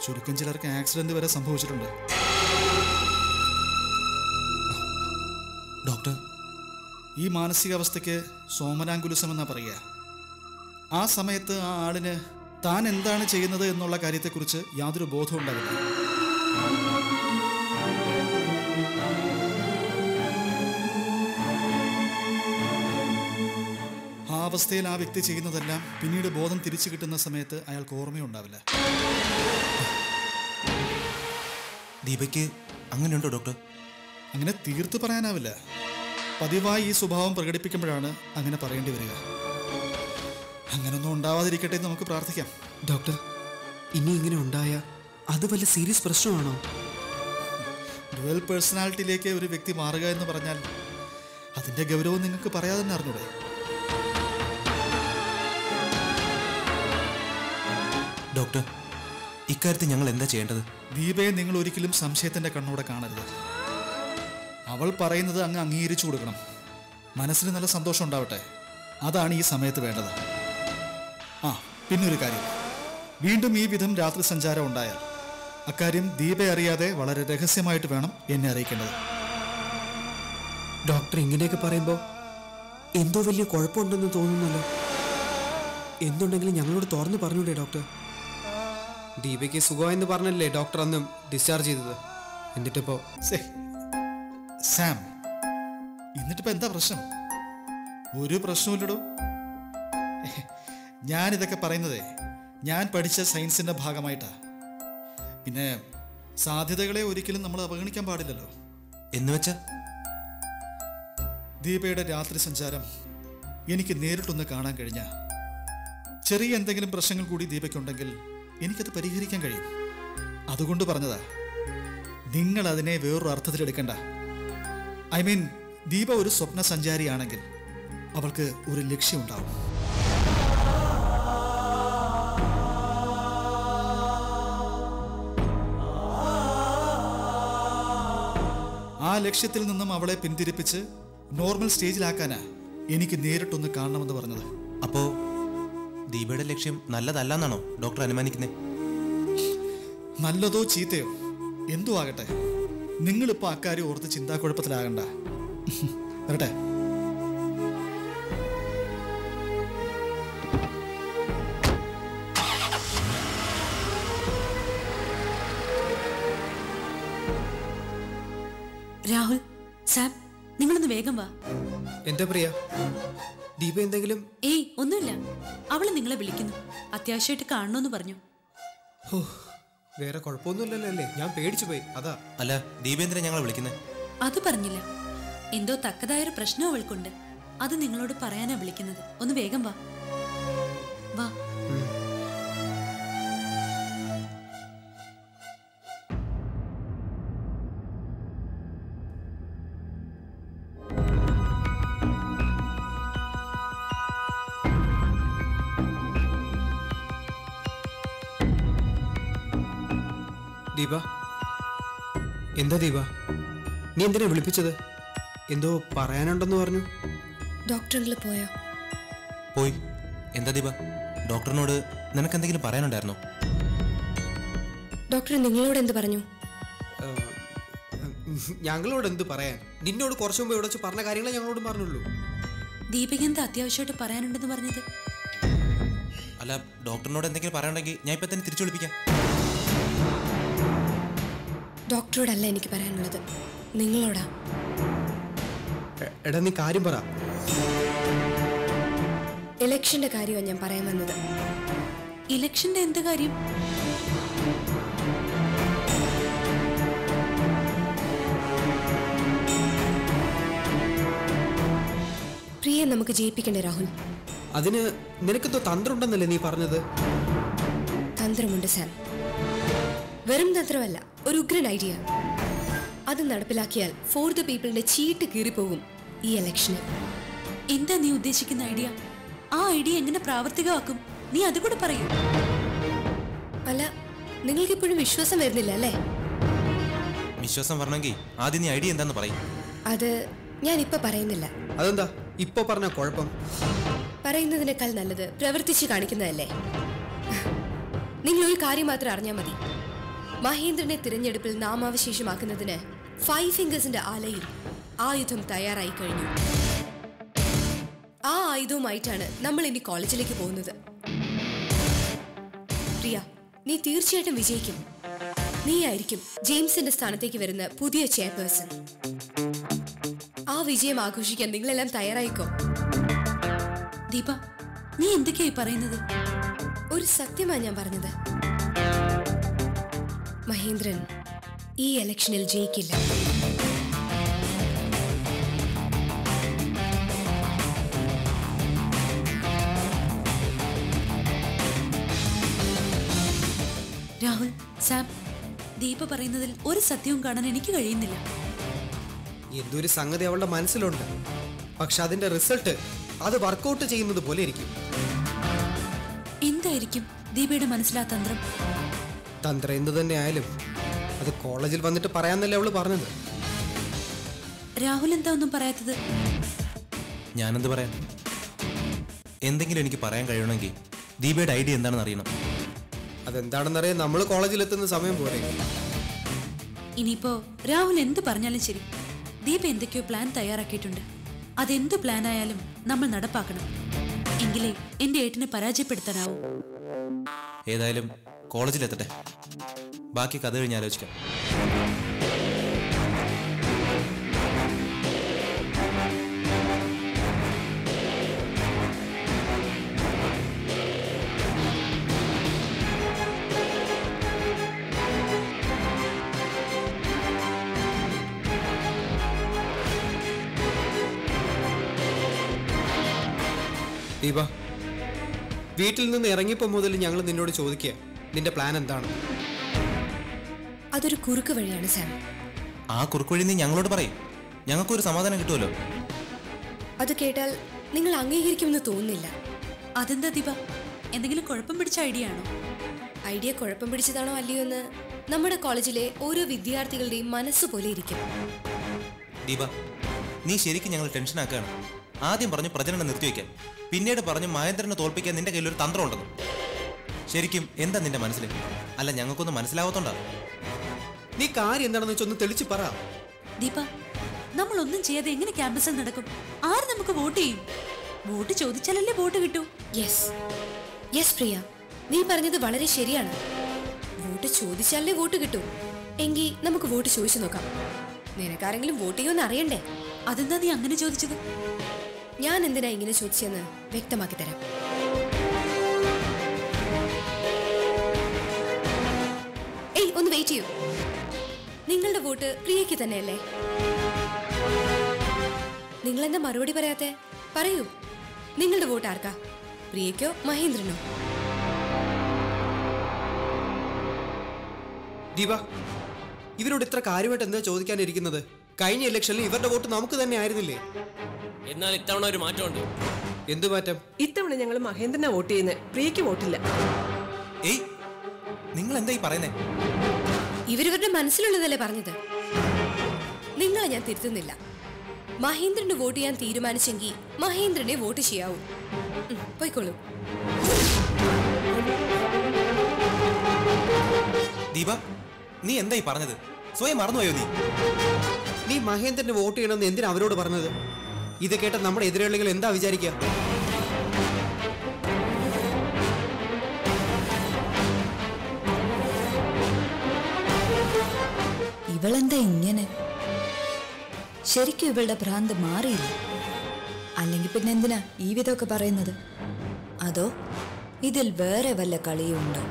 ചുരുക്കം ചിലർക്ക് ആക്സിഡന്റ് വരെ സംഭവിച്ചിട്ടുണ്ട് ഡോക്ടർ ഈ മാനസികാവസ്ഥയ്ക്ക് സോമനാങ്കുലിസം എന്നാ പറയുക ആ സമയത്ത് ആ ആളിന് താൻ എന്താണ് ചെയ്യുന്നത് എന്നുള്ള കാര്യത്തെക്കുറിച്ച് യാതൊരു ബോധവും ഉണ്ടാവില്ല ആ അവസ്ഥയിൽ ആ വ്യക്തി ചെയ്യുന്നതെല്ലാം പിന്നീട് ബോധം തിരിച്ചു കിട്ടുന്ന സമയത്ത് അയാൾക്ക് ഓർമ്മയുണ്ടാവില്ല ദീപയ്ക്ക് അങ്ങനെയുണ്ടോ ഡോക്ടർ അങ്ങനെ തീർത്ത് പറയാനാവില്ല പതിവായി ഈ സ്വഭാവം പ്രകടിപ്പിക്കുമ്പോഴാണ് അങ്ങനെ പറയേണ്ടി വരിക അങ്ങനൊന്നും ഉണ്ടാവാതിരിക്കട്ടെ എന്ന് നമുക്ക് പ്രാർത്ഥിക്കാം ഡോക്ടർ ഇനി ഇങ്ങനെ ഉണ്ടായ അത് വല്ല സീരിയസ് പ്രശ്നമാണോ ഡുവൽ പേഴ്സണാലിറ്റിയിലേക്ക് ഒരു വ്യക്തി മാറുക എന്ന് പറഞ്ഞാൽ അതിന്റെ ഗൗരവം നിങ്ങൾക്ക് പറയാതെ തന്നെ അറിഞ്ഞൂടെ ഡോക്ടർ ഇക്കാര്യത്തിൽ ഞങ്ങൾ എന്താ ചെയ്യേണ്ടത് ദീപയെ നിങ്ങൾ ഒരിക്കലും സംശയത്തിന്റെ കണ്ണോടെ കാണരുത് അവൾ പറയുന്നത് അങ്ങ് അംഗീകരിച്ചു കൊടുക്കണം മനസ്സിന് നല്ല സന്തോഷം ഉണ്ടാവട്ടെ അതാണ് ഈ സമയത്ത് വേണ്ടത് ആ പിന്നൊരു കാര്യം വീണ്ടും ഈ വിധം രാത്രി സഞ്ചാരം ഉണ്ടായാൽ അക്കാര്യം ദീപയെ അറിയാതെ വളരെ രഹസ്യമായിട്ട് വേണം എന്നെ അറിയിക്കേണ്ടത് ഡോക്ടർ ഇങ്ങനെയൊക്കെ പറയുമ്പോൾ എന്തോ വലിയ കുഴപ്പമുണ്ടെന്ന് തോന്നുന്നല്ലോ എന്തുണ്ടെങ്കിലും ഞങ്ങളോട് തുറന്നു പറഞ്ഞൂടെ ഡോക്ടർ ദീപയ്ക്ക് സുഖമായെന്ന് പറഞ്ഞല്ലേ ഡോക്ടർ അന്ന് ഡിസ്ചാർജ് ചെയ്തത് എന്നിട്ടിപ്പോ സേ സാം എന്നിട്ടിപ്പോ എന്താ പ്രശ്നം ഒരു പ്രശ്നമില്ലടോ ഞാനിതൊക്കെ പറയുന്നതേ ഞാൻ പഠിച്ച സയൻസിന്റെ ഭാഗമായിട്ടാ പിന്നെ സാധ്യതകളെ ഒരിക്കലും നമ്മൾ അവഗണിക്കാൻ പാടില്ലല്ലോ എന്ന് വെച്ചാ ദീപയുടെ രാത്രി സഞ്ചാരം എനിക്ക് നേരിട്ടൊന്ന് കാണാൻ കഴിഞ്ഞ ചെറിയ എന്തെങ്കിലും പ്രശ്നങ്ങൾ കൂടി ദീപയ്ക്കുണ്ടെങ്കിൽ എനിക്കത് പരിഹരിക്കാൻ കഴിയും അതുകൊണ്ട് പറഞ്ഞതാ നിങ്ങൾ അതിനെ വേറൊരു അർത്ഥത്തിലെടുക്കണ്ട ഐ മീൻ ദീപ ഒരു സ്വപ്ന സഞ്ചാരിയാണെങ്കിൽ അവൾക്ക് ഒരു ലക്ഷ്യമുണ്ടാവും ആ ലക്ഷ്യത്തിൽ നിന്നും അവളെ പിന്തിരിപ്പിച്ച് നോർമൽ സ്റ്റേജിലാക്കാനാ എനിക്ക് നേരിട്ടൊന്ന് കാണണമെന്ന് പറഞ്ഞത് അപ്പോ ദീപയുടെ ലക്ഷ്യം നല്ലതല്ലെന്നാണോ ഡോക്ടർ അനുമാനിക്കുന്നത് നല്ലതോ ചീത്തയോ എന്തോ ആകട്ടെ നിങ്ങളിപ്പോൾ അക്കാര്യം ഓർത്ത് ചിന്താക്കുഴപ്പത്തിലാകണ്ട വരട്ടെ രാഹുൽ സാം നിങ്ങളൊന്ന് വേഗം വാ എന്താ പ്രിയ ദീപ എന്തെങ്കിലും ഏയ് ഒന്നുമില്ല അവള് നിങ്ങളെ വിളിക്കുന്നു അത്യാവശ്യമായിട്ട് കാണണമെന്ന് പറഞ്ഞു ഹോ, വേറെ കുഴപ്പമൊന്നുമില്ലല്ലോ അല്ലേ ഞാൻ പേടിച്ചു പോയി അതാ അല്ല ദീപേന്ദ്രൻ ഞങ്ങളെ വിളിക്കുന്നത് അത് പറഞ്ഞില്ല എന്തോ തക്കതായൊരു പ്രശ്നം അവൾക്കുണ്ട് അത് നിങ്ങളോട് പറയാനാ വിളിക്കുന്നത് ഒന്ന് വേഗം വാ വാ ദീപ എന്താ ദീപ നീ എന്തിനാ വിളിപ്പിച്ചത് എന്തോ പറയാനുണ്ടെന്ന് പറഞ്ഞു ഡോക്ടറിൽ പോയോ പോയി എന്താ ദീപ ഡോക്ടറിനോട് നിനക്ക് എന്തെങ്കിലും പറയാനുണ്ടായിരുന്നോ ഡോക്ടർ നിങ്ങളോട് എന്ത് പറഞ്ഞു ഏഹ്, ഞങ്ങളോട് എന്ത് പറയാൻ നിന്നോട് കുറച്ചു മുമ്പ് ഇവിടെ വെച്ച് പറഞ്ഞ കാര്യങ്ങളെ ഞങ്ങളോട് പറഞ്ഞുള്ളൂ ദീപിക എന്താ അത്യാവശ്യമായിട്ട് പറയാനുണ്ടെന്ന് പറഞ്ഞത് അല്ല ഡോക്ടറിനോട് എന്തെങ്കിലും പറയാനുണ്ടെങ്കിൽ ഞാൻ ഇപ്പൊ തന്നെ തിരിച്ചു വിളിപ്പിക്കാം ഡോക്ടറോടല്ല എനിക്ക് പറയാനുള്ളത് നിങ്ങളോടാ എ- എടാ നീ കാര്യം പറ ഇലക്ഷന്റെ കാര്യമാണ് ഞാൻ പറയാൻ വന്നത് ഇലക്ഷന്റെ എന്ത് കാര്യം പ്രിയെ നമുക്ക് ജയിപ്പിക്കണ്ടേ രാഹുൽ അതിന് നിനക്കെന്തോ തന്ത്രമുണ്ടെന്നല്ലേ നീ പറഞ്ഞത് തന്ത്രമുണ്ട് സാം വെറും തന്ത്രമല്ല ഒരു ഉഗ്രൻ ഐഡിയ അത് നടപ്പിലാക്കിയാൽ ഫോർ ദ പീപ്പിളിന്റെ ചീട്ട് കീറിപ്പോകും ഈ ഇലക്ഷന് എന്താ നീ ഉദ്ദേശിക്കുന്ന ഐഡിയ ആ ഐഡിയ എങ്ങനെ പ്രാവർത്തികമാക്കും നീ അതുകൂടെ പറയൂ അല്ല നിങ്ങൾക്കിപ്പോഴും വിശ്വാസം വരുന്നില്ല അല്ലേ വിശ്വാസം വരണമെങ്കിൽ ആദ്യം നീ ഐഡിയ എന്താന്ന് പറയും അത് ഞാൻ ഇപ്പൊ പറയുന്നില്ല അതെന്താ ഇപ്പൊ പറഞ്ഞ കുഴപ്പം പറയുന്നതിനേക്കാൾ നല്ലത് പ്രവർത്തിച്ച് കാണിക്കുന്നതല്ലേ നിങ്ങൾ ഒരു കാര്യം മാത്രം അറിഞ്ഞാൽ മതി മഹേന്ദ്രനെ തിരഞ്ഞെടുപ്പിൽ നാമാവശേഷമാക്കുന്നതിന് ഫൈവ് ഫിംഗേഴ്സിന്റെ ആലയിൽ ആയുധം തയ്യാറായി കഴിഞ്ഞു ആ ആയുധവുമായിട്ടാണ് നമ്മൾ ഇനി കോളേജിലേക്ക് പോകുന്നത് പ്രിയ നീ തീർച്ചയായിട്ടും വിജയിക്കും നീ ആയിരിക്കും ജെയിംസിന്റെ സ്ഥാനത്തേക്ക് വരുന്ന പുതിയ ചെയർപേഴ്സൺ ആ വിജയം ആഘോഷിക്കാൻ നിങ്ങളെല്ലാം തയ്യാറായിക്കോ ദീപ നീ എന്തൊക്കെയായി പറയുന്നത് ഒരു സത്യമാ ഞാൻ പറഞ്ഞത് മഹേന്ദ്രൻ ഈ ഇലക്ഷനിൽ ജയിക്കില്ല രാഹുൽ സാം ദീപ പറയുന്നതിൽ ഒരു സത്യവും കാണാൻ എനിക്ക് കഴിയുന്നില്ല എന്തൊരു സംഗതി അവളുടെ മനസ്സിലുണ്ട് പക്ഷെ അതിന്റെ റിസൾട്ട് അത് വർക്കൗട്ട് ചെയ്യുന്നത് പോലെ ഇരിക്കും എന്തായിരിക്കും ദീപയുടെ മനസ്സിലാ തന്ത്രം തന്ത്രം എന്ത് തന്നെ ആയാലും അത് കോളേജിൽ വന്നിട്ട് പറയാന്നല്ലേ അവള് പറഞ്ഞത് രാഹുൽ എന്താ ഒന്നും പറയാത്തത് ഞാനെന്ത് പറയാം എന്തെങ്കിലും എനിക്ക് പറയാൻ കഴിയണമെങ്കിൽ ദീപയുടെ ഐഡിയ എന്താണെന്ന് അറിയണം അതെന്താണെന്നറിയാൻ നമ്മൾ കോളേജിൽ എത്തുന്ന സമയം പോലെ ഇനിയിപ്പോ രാഹുൽ എന്ത് പറഞ്ഞാലും ശരി ദീപ എന്തൊക്കെയോ പ്ലാൻ തയ്യാറാക്കിയിട്ടുണ്ട് അതെന്ത് പ്ലാൻ ആയാലും നമ്മൾ നടപ്പാക്കണം എങ്കിലേ എന്റെ ഏട്ടിനെ പരാജയപ്പെടുത്താനാവൂ ഏതായാലും കോളേജിലെത്തട്ടെ ബാക്കി കഥ കഴിഞ്ഞ് ആലോചിക്കാം ദീപ വീട്ടിൽ നിന്ന് ഇറങ്ങിയപ്പോൾ മുതൽ ഞങ്ങൾ നിന്നോട് ചോദിക്കുക നിന്റെ പ്ലാൻ എന്താണ് അതൊരു കുറുക്ക് വഴിയാണ് സാം ആ കുറുക്കുവഴി നീ ഞങ്ങളോട് പറയും ഞങ്ങൾക്കൊരു സമാധാനം കിട്ടുമല്ലോ അത് കേട്ടാൽ നിങ്ങൾ അംഗീകരിക്കുമെന്ന് തോന്നുന്നില്ല അതെന്താ ദീപ എന്തെങ്കിലും കുഴപ്പം പിടിച്ച ഐഡിയ ആണോ ഐഡിയ കുഴപ്പം പിടിച്ചതാണോ അല്ലയോ എന്ന് നമ്മുടെ കോളേജിലെ ഓരോ വിദ്യാർത്ഥികളുടെയും മനസ്സ് പോലെ ഇരിക്കും ദീപ നീ ശരിക്കും ഞങ്ങൾ ടെൻഷൻ ആക്കുകയാണ് ആദ്യം പറഞ്ഞു പ്രചരണം നിർത്തിവെക്കാൻ പിന്നീട് പറഞ്ഞു മഹേന്ദ്രനെ തോൽപ്പിക്കാൻ നിന്റെ കയ്യിൽ ഒരു തന്ത്രം ഉണ്ടെന്ന് ശരിക്കും എന്താ നിന്റെ മനസ്സിൽ അല്ല ഞങ്ങൾക്കൊന്നും മനസ്സിലാവാത്തോണ്ടാ നീ കാര്യം എന്താണെന്ന് വെച്ചൊന്ന് തെളിച്ച് പറ ദീപ നമ്മൾ ഒന്നും ചെയ്യാതെ എങ്ങനെ ക്യാമ്പസിൽ നടക്കും ആര് നമുക്ക് വോട്ട് ചെയ്യും വോട്ട് ചോദിച്ചാലല്ലേ വോട്ട് കിട്ടൂ യെസ് യെസ് പ്രിയ നീ പറഞ്ഞത് വളരെ ശരിയാണ് വോട്ട് ചോദിച്ചാലേ വോട്ട് കിട്ടൂ എങ്കിൽ നമുക്ക് വോട്ട് ചോദിച്ചു നോക്കാം നിനക്കാരെങ്കിലും വോട്ട് ചെയ്യുമെന്ന് അറിയണ്ടേ അതെന്താ നീ അങ്ങനെ ചോദിച്ചത് ഞാൻ എന്തിനാ ഇങ്ങനെ ചോദിച്ചെന്ന് വ്യക്തമാക്കി തരാം ഏയ് ഒന്ന് വെയിറ്റ് ചെയ്യൂ നിങ്ങളുടെ വോട്ട് പ്രിയയ്ക്ക് തന്നെയല്ലേ നിങ്ങൾ എന്താ മറുപടി പറയാത്തെ പറയൂ നിങ്ങളുടെ വോട്ട് ആർക്കാ പ്രിയയ്ക്കോ മഹേന്ദ്രനോ ദീപ ഇവരോട് ഇത്ര കാര്യമായിട്ട് എന്താ ചോദിക്കാനിരിക്കുന്നത് കഴിഞ്ഞ ഇലക്ഷനിൽ ഇവരുടെ വോട്ട് നമുക്ക് തന്നെ ആയിരുന്നില്ലേ എന്നാൽ ഇത്തവണ ഒരു മാറ്റമുണ്ട് എന്തു മാറ്റം ഇത്തവണ ഞങ്ങൾ മഹേന്ദ്രനെ വോട്ട് ചെയ്യുന്നത് പ്രിയയ്ക്ക് വോട്ടില്ല ഏയ് നിങ്ങൾ എന്താ ഈ പറയുന്നേ ഇവരിവരുടെ മനസ്സിലുള്ളതല്ലേ പറഞ്ഞത് നിങ്ങളെ ഞാൻ തിരുത്തുന്നില്ല മഹേന്ദ്രന് വോട്ട് ചെയ്യാൻ തീരുമാനിച്ചെങ്കിൽ മഹേന്ദ്രനെ വോട്ട് ചെയ്യാവൂ ഉം, പോയിക്കോളൂ ദീപ നീ എന്താ ഈ പറഞ്ഞത് സ്വയം മറന്നുപോയോ നീ നീ മഹേന്ദ്രന് വോട്ട് ചെയ്യണമെന്ന് എന്തിനാ അവരോട് പറഞ്ഞത് ഇത് കേട്ട നമ്മുടെ എതിരാളികൾ എന്താ വിചാരിക്കുക ഇവളെന്താ ഇങ്ങനെ ശരിക്കും ഇവളുടെ ഭ്രാന്ത് മാറിയില്ല അല്ലെങ്കിൽ പിന്നെ എന്തിനാ ഈ വിധമൊക്കെ പറയുന്നത് അതോ ഇതിൽ വേറെ വല്ല കളിയും ഉണ്ടോ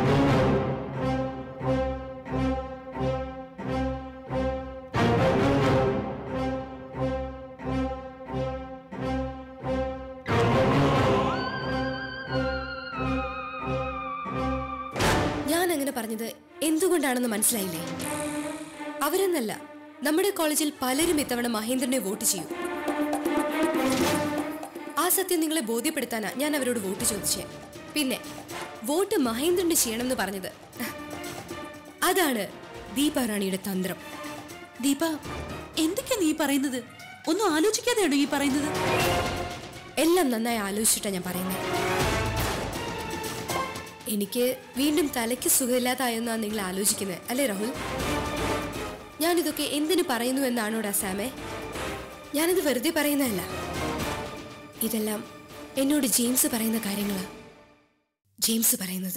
ഞാൻ അങ്ങനെ പറഞ്ഞത് എന്തുകൊണ്ടാണെന്ന് മനസ്സിലായില്ലേ അവരെന്നല്ല നമ്മുടെ കോളേജിൽ പലരും ഇത്തവണ മഹേന്ദ്രനെ വോട്ട് ചെയ്യും ആ സത്യം നിങ്ങളെ ബോധ്യപ്പെടുത്താനാ ഞാൻ അവരോട് വോട്ട് ചോദിച്ചേ പിന്നെ വോട്ട് മഹേന്ദ്രന് ചെയ്യണമെന്ന് പറഞ്ഞത് അതാണ് ദീപാറാണിയുടെ തന്ത്രം ദീപ എന്തൊക്കെയാ നീ പറയുന്നത് ഒന്നും ആലോചിക്കാതെയാണോ ഈ പറയുന്നത് എല്ലാം നന്നായി ആലോചിച്ചിട്ടാ ഞാൻ പറയുന്നത് എനിക്ക് വീണ്ടും തലയ്ക്ക് സുഖമില്ലാതായെന്നാണ് നിങ്ങൾ ആലോചിക്കുന്നത് അല്ലേ രാഹുൽ ഞാനിതൊക്കെ എന്തിനു പറയുന്നു എന്നാണോടാ സാമേ ഞാനിത് വെറുതെ പറയുന്നതല്ല ഇതെല്ലാം എന്നോട് ജെയിംസ് പറയുന്ന കാര്യങ്ങളാ ജെയിംസ് പറയുന്നത്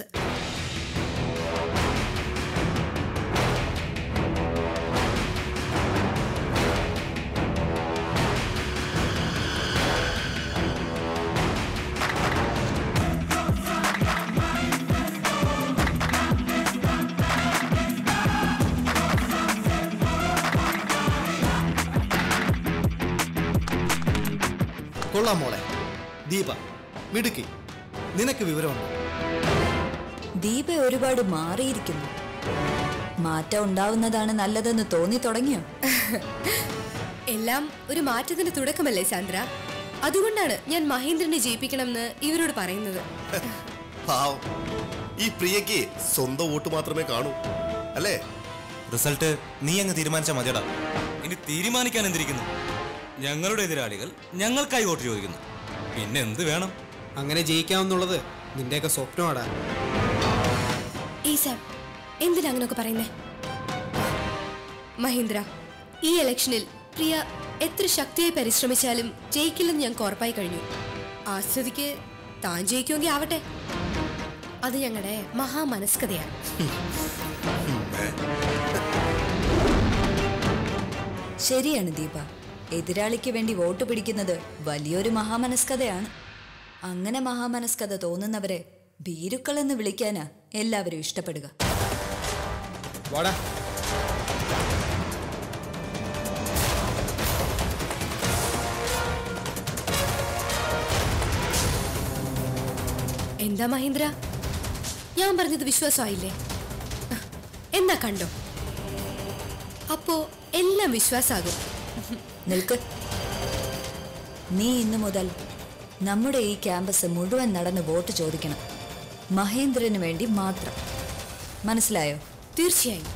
കൊള്ളാം മോളെ ദീപ മിടുക്കി നിനക്ക് വിവരമുണ്ട് ദീപ ഒരുപാട് മാറിയിരിക്കുന്നു മാറ്റം ഉണ്ടാവുന്നതാണ് നല്ലതെന്ന് തോന്നി തുടങ്ങിയോ എല്ലാം ഒരു മാറ്റത്തിന്റെ തുടക്കമല്ലേ സാന്ദ്ര അതുകൊണ്ടാണ് ഞാൻ മഹേന്ദ്രനെ ജയിപ്പിക്കണമെന്ന് ഇവരോട് പറയുന്നത് പാവം ഈ പ്രിയക്ക് സ്വന്തം വോട്ട് മാത്രമേ കാണൂ അല്ലേ റിസൾട്ട് നീ അങ്ങ് തീരുമാനിച്ചാൽ മതിയടാ ഇനി തീരുമാനിക്കാൻ എന്തിരിക്കുന്നു ഞങ്ങളുടെ എതിരാളികൾ ഞങ്ങൾക്കായി വോട്ട് ചോദിക്കുന്നു പിന്നെ എന്ത് വേണം അങ്ങനെ ജയിക്കാമെന്നുള്ളത് നിന്റെയൊക്കെ സ്വപ്നമാടാ ഈ സാം എന്തിനാ അങ്ങനെയൊക്കെ പറയുന്നേ മഹേന്ദ്ര ഈ ഇലക്ഷനിൽ പ്രിയ എത്ര ശക്തിയായി പരിശ്രമിച്ചാലും ജയിക്കില്ലെന്ന് ഞങ്ങൾക്ക് ഉറപ്പായി കഴിഞ്ഞു ആ സ്ഥിതിക്ക് താൻ ജയിക്കുമെങ്കിൽ ആവട്ടെ അത് ഞങ്ങളുടെ മഹാമനസ്കതയാണ് ശരിയാണ് ദീപ എതിരാളിക്ക് വേണ്ടി വോട്ട് പിടിക്കുന്നത് വലിയൊരു മഹാമനസ്കതയാണ് അങ്ങനെ മഹാമനസ്കത തോന്നുന്നവരെ ഭീരുക്കൾ എന്ന് വിളിക്കാനാ എല്ലാവരും ഇഷ്ടപ്പെടുക വാടാ എന്താ മഹേന്ദ്ര ഞാൻ പറഞ്ഞത് വിശ്വാസമായില്ലേ എന്നാ കണ്ടോ അപ്പോ എല്ലാം വിശ്വാസാകും നിൽക്ക് നീ ഇന്നു മുതൽ നമ്മുടെ ഈ ക്യാമ്പസ് മുഴുവൻ നടന്ന് വോട്ട് ചോദിക്കണം മഹേന്ദ്രന് വേണ്ടി മാത്രം മനസ്സിലായോ തീർച്ചയായും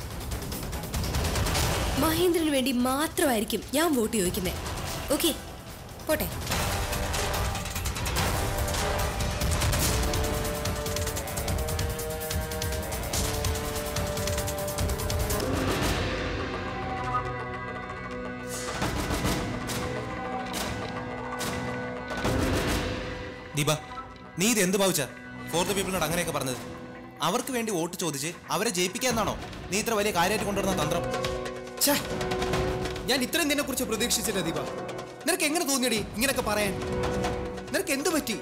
മഹേന്ദ്രന് വേണ്ടി മാത്രമായിരിക്കും ഞാൻ വോട്ട് ചോദിക്കുന്നത് ഓക്കെ പോട്ടെ ദീപ നീ ഇത് എന്ത് ഭാവിച്ച ഫോർ ദ പീപ്പിളിനോട് അങ്ങനെയൊക്കെ പറഞ്ഞത് അവർക്ക് വേണ്ടി വോട്ട് ചോദിച്ച് അവരെ ജയിപ്പിക്കാന്നാണോ നീ ഇത്ര വലിയ കാര്യമായിട്ട് കൊണ്ടുവരുന്ന തന്ത്രം ഛേ, ഞാൻ ഇത്രയും നിന്നെ കുറിച്ച് പ്രതീക്ഷിച്ചില്ല ദീപ നിനക്ക് എങ്ങനെ തോന്നിയടി ഇങ്ങനെയൊക്കെ പറയാൻ നിനക്ക് എന്തു പറ്റി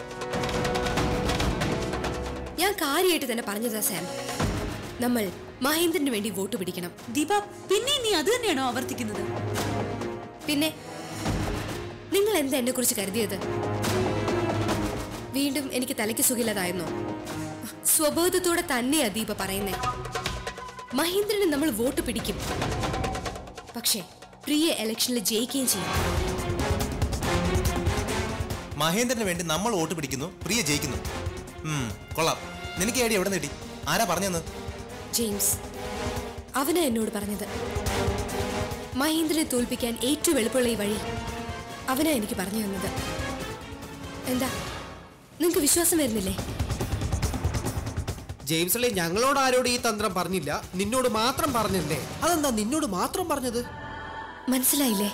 ഞാൻ കാര്യമായിട്ട് തന്നെ പറഞ്ഞതാ സാം നമ്മൾ മഹേന്ദ്രന് വേണ്ടി വോട്ട് പിടിക്കണം ദീപ പിന്നെ നീ അത് തന്നെയാണോ ആവർത്തിക്കുന്നത് പിന്നെ നിങ്ങൾ എന്താ എന്നെ കുറിച്ച് കരുതിയത് വീണ്ടും എനിക്ക് തലയ്ക്ക് സുഖില്ലതായിരുന്നോ സ്വബോധത്തോടെ തന്നെയാ ദീപ പറയുന്നേ മഹേന്ദ്രന് നമ്മൾ വോട്ട് പിടിക്കും പക്ഷേ പ്രിയ ഇലക്ഷനിൽ ജയിക്കുകയും ചെയ്യും മഹേന്ദ്രന് വേണ്ടി നമ്മൾ വോട്ട് പിടിക്കുന്നു പ്രിയ ജയിക്കുന്നു ഉം, കൊള്ളാം നിനക്ക് ഏടി എവിടെ നേടി ആരാ പറഞ്ഞെന്ന് ജെയിംസ് അവനാ എന്നോട് പറഞ്ഞത് മഹേന്ദ്രനെ തോൽപ്പിക്കാൻ ഏറ്റവും എളുപ്പമുള്ള ഈ വഴി അവനാ എനിക്ക് പറഞ്ഞു തന്നത് എന്താ നിങ്ങൾക്ക് വിശ്വാസം വരുന്നില്ലേ ജെയിംസ് അല്ലേ ഞങ്ങളോട് ആരോട് ഈ തന്ത്രം പറഞ്ഞില്ല നിന്നോട് മാത്രം പറഞ്ഞല്ലേ അതെന്താ നിന്നോട് മാത്രം പറഞ്ഞത് മനസ്സിലായില്ലേ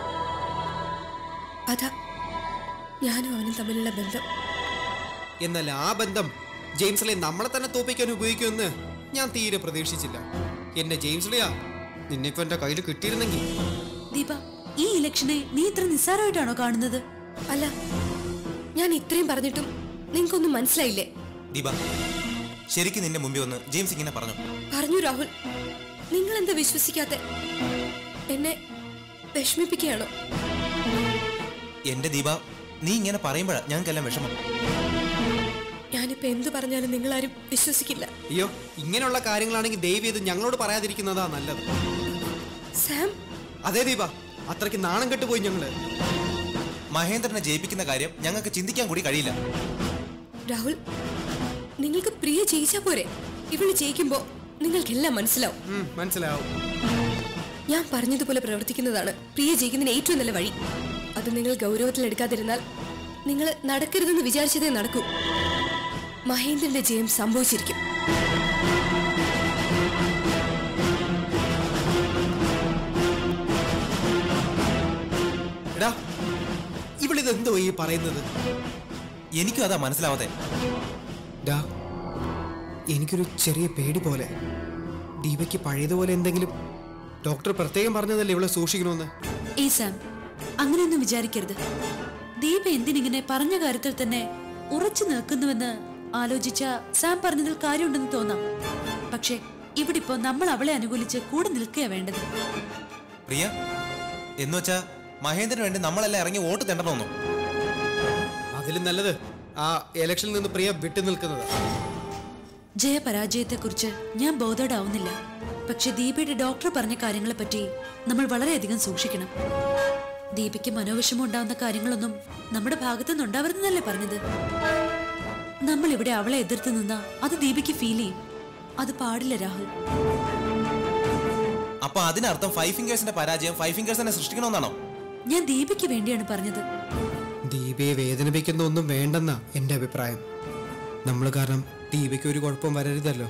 അതാ ഞാനും അവനും തമ്മിലുള്ള ബന്ധം എന്നാൽ ആ ബന്ധം ജെയിംസ് നമ്മളെ തന്നെ തോപ്പിക്കാൻ ഉപയോഗിക്കുമെന്ന് ഞാൻ തീരെ പ്രതീക്ഷിച്ചില്ല എന്നെ ജെയിംസ് ലിയാ നിന്നെ ഇപ്പൊ എന്റെ കയ്യിൽ കിട്ടിയിരുന്നെങ്കിൽ ദീപ ഈ ഇലക്ഷനെ നീ ഇത്ര നിസ്സാരമായിട്ടാണോ കാണുന്നത് അല്ല ഞാൻ ഇത്രയും പറഞ്ഞിട്ടും നിങ്ങൾക്കൊന്നും മനസ്സിലായില്ലേ ദീപ ശരിക്കും നിന്റെ മുമ്പിൽ വന്ന് ജെയിംസ് ഇങ്ങനെ പറഞ്ഞു പറഞ്ഞു രാഹുൽ നിങ്ങൾ എന്താ വിശ്വസിക്കാത്തെ എന്നെ വിഷമിപ്പിക്കുകയാണോ എന്റെ ദീപ നീ ഇങ്ങനെ പറയുമ്പോഴാ ഞങ്ങൾക്കെല്ലാം വിഷമം ഞാനിപ്പോ എന്ത് പറഞ്ഞാലും നിങ്ങളാരും വിശ്വസിക്കില്ല അയ്യോ ഇങ്ങനെയുള്ള കാര്യങ്ങളാണെങ്കിൽ ദയവ് ചെയ്ത് ഞങ്ങളോട് പറയാതിരിക്കുന്നതാ നല്ലത് സാം അതെ ദീപ അത്രയ്ക്ക് നാണം കെട്ടുപോയി ഞങ്ങള് മഹേന്ദ്രനെ ജയിപ്പിക്കുന്ന കാര്യം ഞങ്ങൾക്ക് ചിന്തിക്കാൻ കൂടി കഴിയില്ല രാഹുൽ നിങ്ങൾക്ക് പ്രിയ ജയിച്ചാ പോരെ ഇവള് ജയിക്കുമ്പോ നിങ്ങൾക്കെല്ലാം മനസ്സിലാവും ഉം, മനസ്സിലാവും ഞാൻ പറഞ്ഞതുപോലെ പ്രവർത്തിക്കുന്നതാണ് പ്രിയ ജയിക്കുന്നതിന് ഏറ്റവും നല്ല വഴി അത് നിങ്ങൾ ഗൗരവത്തിൽ എടുക്കാതിരുന്നാൽ നിങ്ങൾ നടക്കരുതെന്ന് വിചാരിച്ചതേ നടക്കൂ മഹേന്ദ്രന്റെ ജയം സംഭവിച്ചിരിക്കും എടാ ഇവളിതെന്തോ ഈ പറയുന്നത് എനിക്കും അതാ മനസ്സിലാവാതെ ഡാ എനിക്കൊരു ചെറിയ പേടി പോലെ ദീപയ്ക്ക് പഴയതുപോലെ എന്തെങ്കിലും ഡോക്ടർ പ്രത്യേകം പറഞ്ഞതല്ലേ ഇവളെ സൂക്ഷിക്കണമെന്ന് ഈ സാം അങ്ങനെയൊന്നും വിചാരിക്കരുത് ദീപ എന്തിനിങ്ങനെ പറഞ്ഞ കാര്യത്തിൽ തന്നെ ഉറച്ചു നിൽക്കുന്നുവെന്ന് ആലോചിച്ച സാം പറഞ്ഞതിൽ കാര്യമുണ്ടെന്ന് തോന്നാം പക്ഷേ ഇവിടിപ്പോ നമ്മൾ അവളെ അനുകൂലിച്ച് കൂടെ നിൽക്കുക വേണ്ടത് പ്രിയ എന്നുവെച്ചാ മഹേന്ദ്രന് വേണ്ടി നമ്മളെല്ലാം ഇറങ്ങി വോട്ട് തെണ്ടണമെന്നോ അതിലും നല്ലത് ആ ഇലക്ഷനിൽ നിന്ന് പ്രിയ വിട്ടു നിൽക്കുന്നത് ജയപരാജയത്തെക്കുറിച്ച് ഞാൻ ബോധോടാവുന്നില്ല പക്ഷെ ദീപയുടെ ഡോക്ടർ പറഞ്ഞ കാര്യങ്ങളെപ്പറ്റി നമ്മൾ വളരെയധികം സൂക്ഷിക്കണം ദീപയ്ക്ക് മനോവിഷമം ഉണ്ടാവുന്ന കാര്യങ്ങളൊന്നും നമ്മുടെ ഭാഗത്തുനിന്ന് ഉണ്ടാവരുതെന്നല്ലേ പറഞ്ഞത് നമ്മൾ ഇവിടെ അവളെ എതിർത്ത് നിന്നാ അത് ദീപയ്ക്ക് ഫീൽ ചെയ്യും അത് പാടില്ല രാഹുൽ അപ്പൊ അതിനർത്ഥം ഫൈവ് ഫിംഗേഴ്സിന്റെ പരാജയം ഫൈവ് ഫിംഗേഴ്സ് തന്നെ സൃഷ്ടിക്കണമെന്നാണോ ഞാൻ ദീപയ്ക്ക് വേണ്ടിയാണ് പറഞ്ഞത് ദീപയെ വേദനിപ്പിക്കുന്ന ഒന്നും വേണ്ടെന്നാ എൻ്റെ അഭിപ്രായം നമ്മൾ കാരണം ദീപയ്ക്ക് ഒരു കുഴപ്പം വരരുതല്ലോ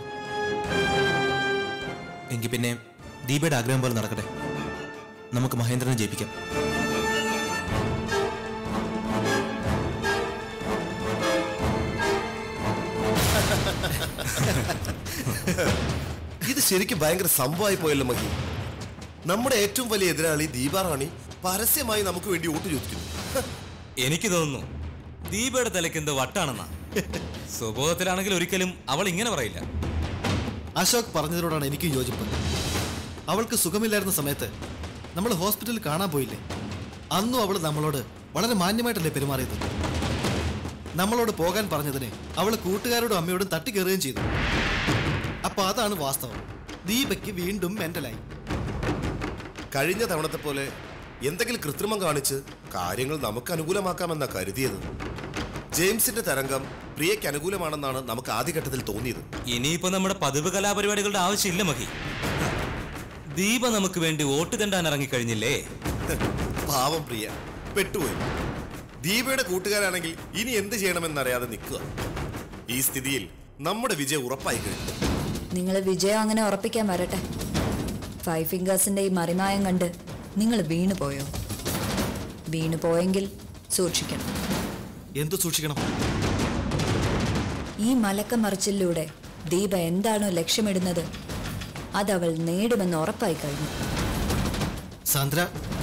എങ്കിൽ പിന്നെ ദീപയുടെ ആഗ്രഹം പോലെ നടക്കട്ടെ നമുക്ക് മഹേന്ദ്രനെ ജയിപ്പിക്കാം ഇത് ശരിക്കും ഭയങ്കര സംഭവമായി പോയല്ലോ മഹി നമ്മുടെ ഏറ്റവും വലിയ എതിരാളി ദീപാറാണി പരസ്യമായി നമുക്ക് വേണ്ടി വോട്ട് ചോദിക്കുന്നു ഹ, എനിക്ക് തോന്നുന്നു ദീപയുടെ തലയ്ക്ക് എന്ത് വട്ടാണെന്നാ സ്വബോധത്തിലാണെങ്കിൽ ഒരിക്കലും അവൾ ഇങ്ങനെ പറയില്ല അശോക് പറഞ്ഞതിനോടാണ് എനിക്ക് യോജിപ്പ് അവൾക്ക് സുഖമില്ലായിരുന്ന സമയത്ത് നമ്മൾ ഹോസ്പിറ്റലിൽ കാണാൻ പോയില്ലേ അന്നും അവൾ നമ്മളോട് വളരെ മാന്യമായിട്ടല്ലേ പെരുമാറിയത് നമ്മളോട് പോകാൻ പറഞ്ഞതിന് അവൾ കൂട്ടുകാരോടും അമ്മയോടും തട്ടിക്കയറുകയും ചെയ്തു അപ്പൊ അതാണ് വാസ്തവം ദീപയ്ക്ക് വീണ്ടും മെന്റലായി കഴിഞ്ഞ തവണത്തെ പോലെ എന്തെങ്കിലും കൃത്രിമം കാണിച്ച് കാര്യങ്ങൾ നമുക്ക് അനുകൂലമാക്കാമെന്നാ കരുതിയത് ജെയിംസിന്റെ തരംഗം പ്രിയയ്ക്ക് അനുകൂലമാണെന്നാണ് നമുക്ക് ആദ്യഘട്ടത്തിൽ തോന്നിയത് ഇനിയിപ്പോ നമ്മുടെ പതിവ് കലാപരിപാടികളുടെ ആവശ്യമില്ല മഹി ദീപ നമുക്ക് വേണ്ടി വോട്ട് തെണ്ടാൻ ഇറങ്ങിക്കഴിഞ്ഞില്ലേ പാവം പ്രിയ പെട്ടുപോയി ദീപയുടെ കൂട്ടുകാരാണെങ്കിൽ ഇനി എന്ത് ചെയ്യണമെന്നറിയാതെ നിൽക്കുക ഈ സ്ഥിതിയിൽ നമ്മുടെ വിജയം ഉറപ്പായി കഴിഞ്ഞു നിങ്ങൾ വിജയം അങ്ങനെ ഉറപ്പിക്കാൻ വരട്ടെ ഫൈവ് ഫിംഗേഴ്സിന്റെ ഈ മറിമായം കണ്ട് നിങ്ങൾ വീണു പോയോ വീണു പോയെങ്കിൽ സൂക്ഷിക്കണം എന്തു സൂക്ഷിക്കണം ഈ മലക്ക മറിച്ചിലൂടെ ദീപ എന്താണോ ലക്ഷ്യമിടുന്നത് അതവൾ നേടുമെന്ന് ഉറപ്പായി കഴിഞ്ഞു സാന്ദ്ര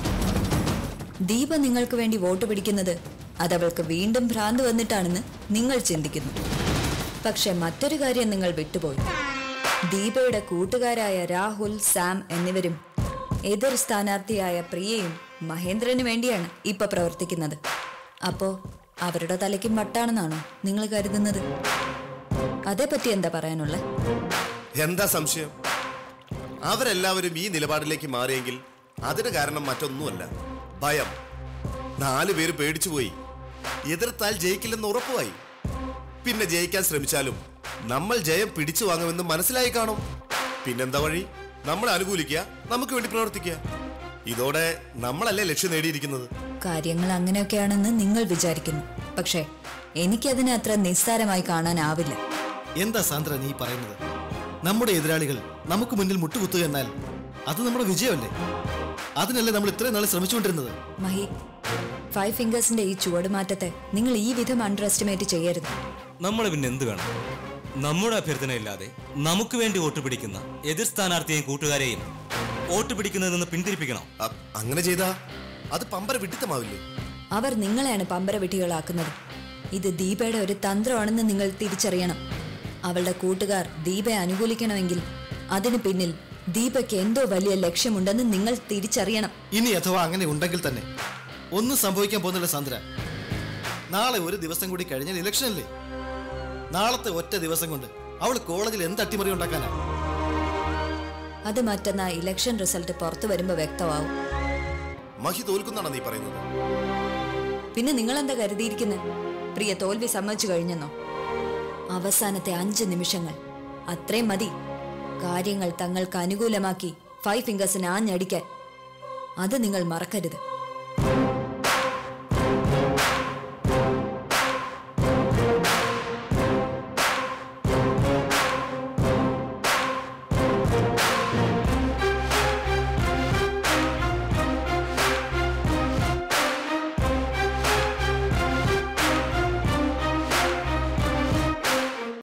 ദീപ നിങ്ങൾക്ക് വേണ്ടി വോട്ട് പിടിക്കുന്നത് അതവൾക്ക് വീണ്ടും ഭ്രാന്ത് വന്നിട്ടാണെന്ന് നിങ്ങൾ ചിന്തിക്കുന്നു പക്ഷെ മറ്റൊരു കാര്യം നിങ്ങൾ വിട്ടുപോയി ദീപയുടെ കൂട്ടുകാരായ രാഹുൽ സാം എന്നിവരും എതിർ സ്ഥാനാർത്ഥിയായ പ്രിയയും മഹേന്ദ്രന് വേണ്ടിയാണ് ഇപ്പൊ പ്രവർത്തിക്കുന്നത് അപ്പോ അവരുടെ തലയ്ക്കും വട്ടാണെന്നാണോ നിങ്ങൾ കരുതുന്നത് അതേപ്പറ്റി എന്താ പറയാനുള്ളത് എന്താ സംശയം അവരെല്ലാവരും ഈ നിലപാടിലേക്ക് മാറിയെങ്കിൽ അതിന് കാരണം മറ്റൊന്നുമല്ല ഭയം നാലു പേര് പേടിച്ചുപോയി എതിർത്താൽ ജയിക്കില്ലെന്ന് ഉറപ്പുമായി പിന്നെ ജയിക്കാൻ ശ്രമിച്ചാലും നമ്മൾ ജയം പിടിച്ചു വാങ്ങുമെന്ന് മനസ്സിലായി കാണും പിന്നെന്താ വഴി നമ്മളെ അനുകൂലിക്കുക നമുക്ക് വേണ്ടി പ്രവർത്തിക്കുക ഇതോടെ നമ്മളല്ലേ ലക്ഷ്യം നേടിയിരിക്കുന്നത് കാര്യങ്ങൾ അങ്ങനെയൊക്കെയാണെന്ന് നിങ്ങൾ വിചാരിക്കുന്നു പക്ഷേ എനിക്കതിനെ അത്ര നിസ്സാരമായി കാണാനാവില്ല എന്താ സാന്ദ്ര നീ പറയുന്നത് നമ്മുടെ എതിരാളികൾ നമുക്ക് മുന്നിൽ മുട്ടുകുത്തുക എന്നാൽ അത് നമ്മുടെ വിജയമല്ലേ അതിനല്ലേ നമ്മൾ ഇത്രയും നാൾ ശ്രമിച്ചുകൊണ്ടിരുന്നത് മഹി ഫൈവ് ഫിംഗേഴ്സിന്റെ ഈ ചുവടുമാറ്റത്തെ നിങ്ങൾ ഈ വിധം അണ്ടർ എസ്റ്റിമേറ്റ് ചെയ്യരുത് നമ്മൾ പിന്നെ എന്ത് വേണം നമ്മുടെ അഭ്യർത്ഥനയില്ലാതെ നമുക്ക് വേണ്ടി വോട്ട് പിടിക്കുന്ന എതിർ സ്ഥാനാർത്ഥിയെയും കൂട്ടുകാരെയും വോട്ട് പിടിക്കുന്നതിൽ നിന്ന് പിന്തിരിപ്പിക്കണം അ- അങ്ങനെ ചെയ്താ അത് പമ്പര വിഡിത്തമാവില്ലേ അവർ നിങ്ങളെയാണ് പമ്പര വിട്ടികളാക്കുന്നത് ഇത് ദീപയുടെ ഒരു തന്ത്രമാണെന്ന് നിങ്ങൾ തിരിച്ചറിയണം അവളുടെ കൂട്ടുകാർ ദീപയെ അനുകൂലിക്കണമെങ്കിൽ അതിനു പിന്നിൽ ദീപയ്ക്ക് എന്തോ വലിയ ലക്ഷ്യമുണ്ടെന്ന് നിങ്ങൾ തിരിച്ചറിയണം ഇനി അഥവാ അങ്ങനെ ഉണ്ടെങ്കിൽ തന്നെ ഒന്നും സംഭവിക്കാൻ പോകുന്നില്ല സാന്ദ്ര നാളെ ഒരു ദിവസം കൂടി കഴിഞ്ഞാൽ ഇലക്ഷൻ അല്ലേ നാളത്തെ ഒറ്റ ദിവസം കൊണ്ട് അവൾ കോളേജിൽ എന്ത് അട്ടിമറി ഉണ്ടാക്കാനാ അത് മറ്റന്നാ ഇലക്ഷൻ റിസൾട്ട് പുറത്തു വരുമ്പോൾ വ്യക്തമാവും മഹി തോൽക്കുന്നാണോ നീ പറയുന്നത് പിന്നെ നിങ്ങൾ എന്താ കരുതിയിരിക്കുന്നത് പ്രിയ തോൽവി സമ്മതിച്ചു കഴിഞ്ഞെന്നോ അവസാനത്തെ അഞ്ച് നിമിഷങ്ങൾ അത്രയും മതി കാര്യങ്ങൾ തങ്ങൾക്ക് അനുകൂലമാക്കി ഫൈവ് ഫിംഗേഴ്സിനെ ആഞ്ഞടിക്കാൻ അത് നിങ്ങൾ മറക്കരുത്